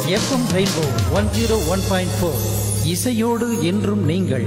FM Rainbow one zero one point four இசையோடு என்றும் நீங்கள்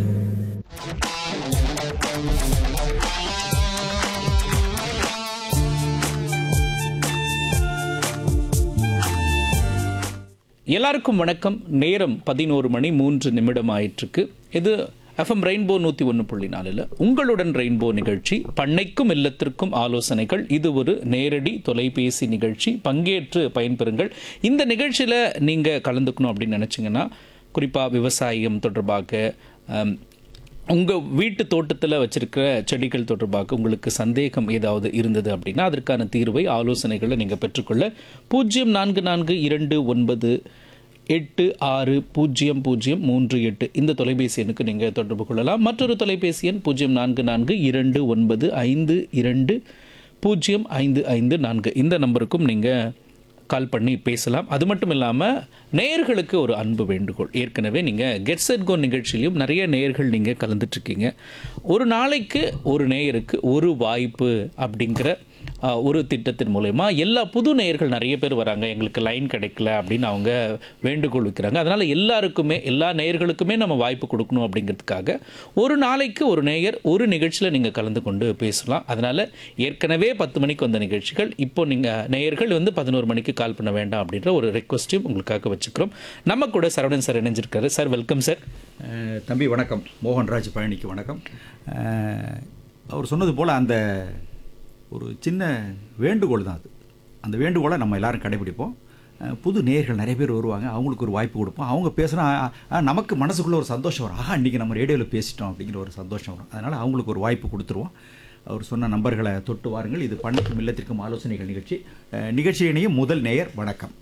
எல்லாருக்கும் வணக்கம் நேரம் பதினோரு மணி மூன்று நிமிடம் ஆயிற்றுக்கு இது எஃப்எம் ரெயின்போ நூற்றி ஒன்று புள்ளி நாலில் உங்களுடன் ரெயின்போ நிகழ்ச்சி பண்ணைக்கும் இல்லத்திற்கும் ஆலோசனைகள் இது ஒரு நேரடி தொலைபேசி நிகழ்ச்சி பங்கேற்று பயன்பெறுங்கள் இந்த நிகழ்ச்சியில் நீங்கள் கலந்துக்கணும் அப்படின்னு நினச்சிங்கன்னா குறிப்பாக விவசாயம் தொடர்பாக ஆம், உங்கள் வீட்டு தோட்டத்தில் வச்சிருக்கிற செடிகள் தொடர்பாக உங்களுக்கு சந்தேகம் ஏதாவது இருந்தது அப்படின்னா அதற்கான தீர்வை ஆலோசனைகளை நீங்கள் பெற்றுக்கொள்ள பூஜ்ஜியம் நான்கு நான்கு இரண்டு ஒன்பது எட்டு ஆறு பூஜ்ஜியம் பூஜ்ஜியம் மூன்று எட்டு இந்த தொலைபேசி எண்ணுக்கு நீங்கள் தொடர்பு கொள்ளலாம் மற்றொரு தொலைபேசி எண் பூஜ்ஜியம் நான்கு நான்கு இரண்டு ஒன்பது ஐந்து இரண்டு பூஜ்ஜியம் ஐந்து ஐந்து நான்கு இந்த நம்பருக்கும் நீங்கள் கால் பண்ணி பேசலாம் அது மட்டும் இல்லாமல் நேயர்களுக்கு ஒரு அன்பு வேண்டுகோள் ஏற்கனவே நீங்கள் கெட் செட் கோ நிகழ்ச்சியிலையும் நிறைய நேயர்கள் நீங்கள் கலந்துட்டுருக்கீங்க ஒரு நாளைக்கு ஒரு நேயருக்கு ஒரு வாய்ப்பு அப்படிங்கிற ஆ, ஒரு திட்டத்தின் மூலயமா எல்லா புது நேயர்கள் நிறைய பேர் வராங்க எங்களுக்கு லைன் கிடைக்கல அப்படின்னு அவங்க வேண்டுகோள் வைக்கிறாங்க அதனால் எல்லாருக்குமே எல்லா நேயர்களுக்குமே நம்ம வாய்ப்பு கொடுக்கணும் அப்படிங்கிறதுக்காக ஒரு நாளைக்கு ஒரு நேயர் ஒரு நிகழ்ச்சியில் நீங்கள் கலந்து கொண்டு பேசலாம் அதனால் ஏற்கனவே பத்து மணிக்கு வந்த நிகழ்ச்சிகள் இப்போ நீங்கள் நேயர்கள் வந்து பதினோரு மணிக்கு கால் பண்ண வேண்டாம் அப்படின்ற ஒரு ரெக்வஸ்ட்டையும் உங்களுக்காக வச்சுக்கிறோம் நம்ம கூட சரவணன் சார் இணைஞ்சிருக்காரு சார் வெல்கம் சார் அஹ், தம்பி வணக்கம் மோகன்ராஜ் பழனிக்கு வணக்கம் அஹ், அவர் சொன்னது போல் அந்த ஒரு சின்ன வேண்டுகோள் தான் அது அந்த வேண்டுகோளை நம்ம எல்லாரும் கடைபிடிப்போம் அஹ், புது நேயர்கள் நிறைய பேர் வருவாங்க அவங்களுக்கு ஒரு வாய்ப்பு கொடுப்போம் அவங்க பேசுனா அஹ், நமக்கு மனசுக்குள்ள ஒரு சந்தோஷம் வரும் ஆஹா இன்றைக்கி நம்ம ரேடியோவில் பேசிட்டோம் அப்படிங்கிற ஒரு சந்தோஷம் வரும் அதனால் அவங்களுக்கு ஒரு வாய்ப்பு கொடுத்துருவோம் அவர் சொன்ன நம்பர்களை தொட்டு வாருங்கள் இது பண்ணைக்கும் இல்லத்திற்கும் ஆலோசனைகள் நிகழ்ச்சி அஹ், நிகழ்ச்சியினையும் முதல் நேயர் வணக்கம்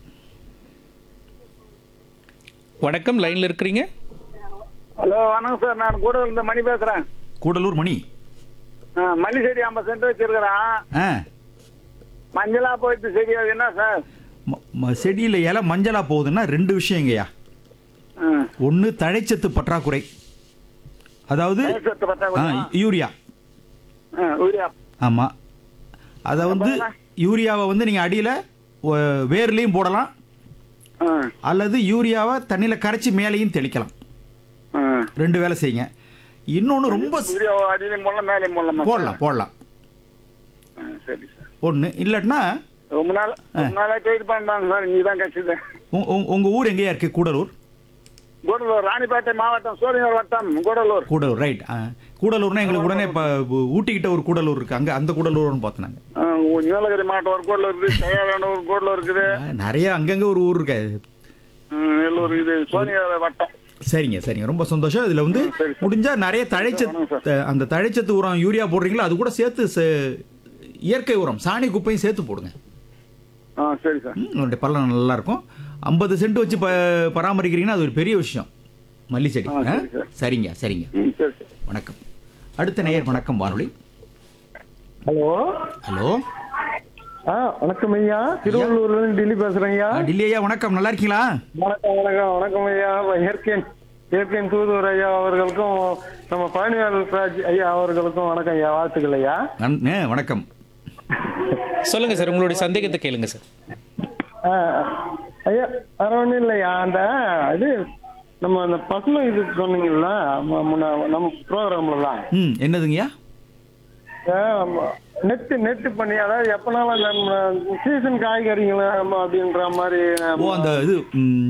வணக்கம் லைனில் இருக்கிறீங்க ஹலோ வணக்கம் சார் நான் கூட இருந்த மணி பேசுறேன் கூடலூர் மணி ஆ, மல்லி செடி ஐம்பது சென்ட் வச்சிருக்கிறேன் ஆ மஞ்சளா போயிட்டு செடி அது என்ன சார் ம- ம- செடியில் இலை மஞ்சளாக போகுதுன்னா ரெண்டு விஷயங்கய்யா ஆ, ஒன்று தழைச்சத்து பற்றாக்குறை அதாவது நேசத்து ஆ, பத்தாக்குறை. யூரியா ஆ, யூரியா ஆமாம் அதை வந்து யூரியாவை வந்து நீங்கள் அடியில் வேர்லேயும் போடலாம் ஆ, அல்லது யூரியாவை தண்ணியில் கரைச்சி மேலேயும் தெளிக்கலாம் ஆ. ரெண்டு வேலை செய்யுங்க இன்னொன்று ரொம்ப ஸ்- யூரியா அடியிலையும் போடலாம் மேலையும் போடலாமா போடலாம் போடலாம் ஆ, சரி சார் ஒன்று இல்லாட்டினா ரொம்ப நாள் ரொம்ப நாளா ட்ரைட் பண்ணாங்க சார் நீ தான் கிடைச்சது உங்கள் ஊர் எங்கேயா இருக்குது கூடலூர் கூடலூர் ராணிப்பேட்டை மாவட்டம் சோழிங்கர் வட்டம் கூடலூர் கூடலூர் ரைட் கூடலூர்னா எங்களுக்கு உடனே இப்போ ஊட்டிக்கிட்ட ஒரு கூடலூர் இருக்குது அங்கே அந்த கூடலூர்னு பார்த்தோம் நாங்கள் ஆ, நீலகிரி மாவட்டம் ஒரு கூடலூர் இருக்குது கையாளன ஒரு கூடலூர் இருக்குது நிறைய அங்கங்கே ஒரு ஊர் இருக்கு ஆ, நெல்லூர் இது சோழிங்கர் வட்டம் சரிங்க சரிங்க ரொம்ப சந்தோஷம் இதுல வந்து ம், சரி, சார். முடிஞ்சா நிறைய தழைச்சத்து அந்த தழைச்சத்து உரம் யூரியா போடுறீங்களோ அது கூட சேர்த்து சே- இயற்கை உரம் சாணி குப்பையும் சேர்த்து போடுங்க ஆ சரி சார் ம், உங்களுடைய பலன் நல்லா இருக்கும் ஐம்பது சென்ட் வச்சு ப பராமரிக்கிறீங்கன்னா அது ஒரு பெரிய விஷயம் மல்லி செடி ஆ, ஆ? சரி, சார். சரிங்க சரிங்க ம் சரி சார் வணக்கம் அடுத்த நேயர் வணக்கம் வானொலி ஹலோ ஹலோ ஆ வணக்கம் ஐயா திருவள்ளூர்ல இருந்து டெல்லி பேசுறேன் ஐயா ஆ, டில்லி ஐயா வணக்கம் நல்லா இருக்கீங்களா வணக்கம் வணக்கம் வணக்கம் ஐயா இயற்கை இயற்கை தூதுவர் ஐயா அவர்களுக்கும் நம்ம பழனிவேல் ராஜ் ஐயா அவர்களுக்கும் வணக்கம் ஐயா வாழ்த்துக்கள் ஐயா நன்- ஆ, வணக்கம் சொல்லுங்கள் சார் உங்களுடைய சந்தேகத்தை கேளுங்க சார் ஆ, ஐயா வேற ஒன்றும் இல்லையா அந்த இது நம்ம அந்த பசுமை இது சொன்னீங்கல்ல ம- முன்ன நம்ம ப்ரோக்ராம்லலாம் ம் என்னதுங்கய்யா நெட்டு நெட்டு பண்ணி அதாவது எப்பனாலும் நம்ம சீசன் காய்கறிகளை நம்ம அப்படின்ற மாதிரி ஓ அந்த இது ம்,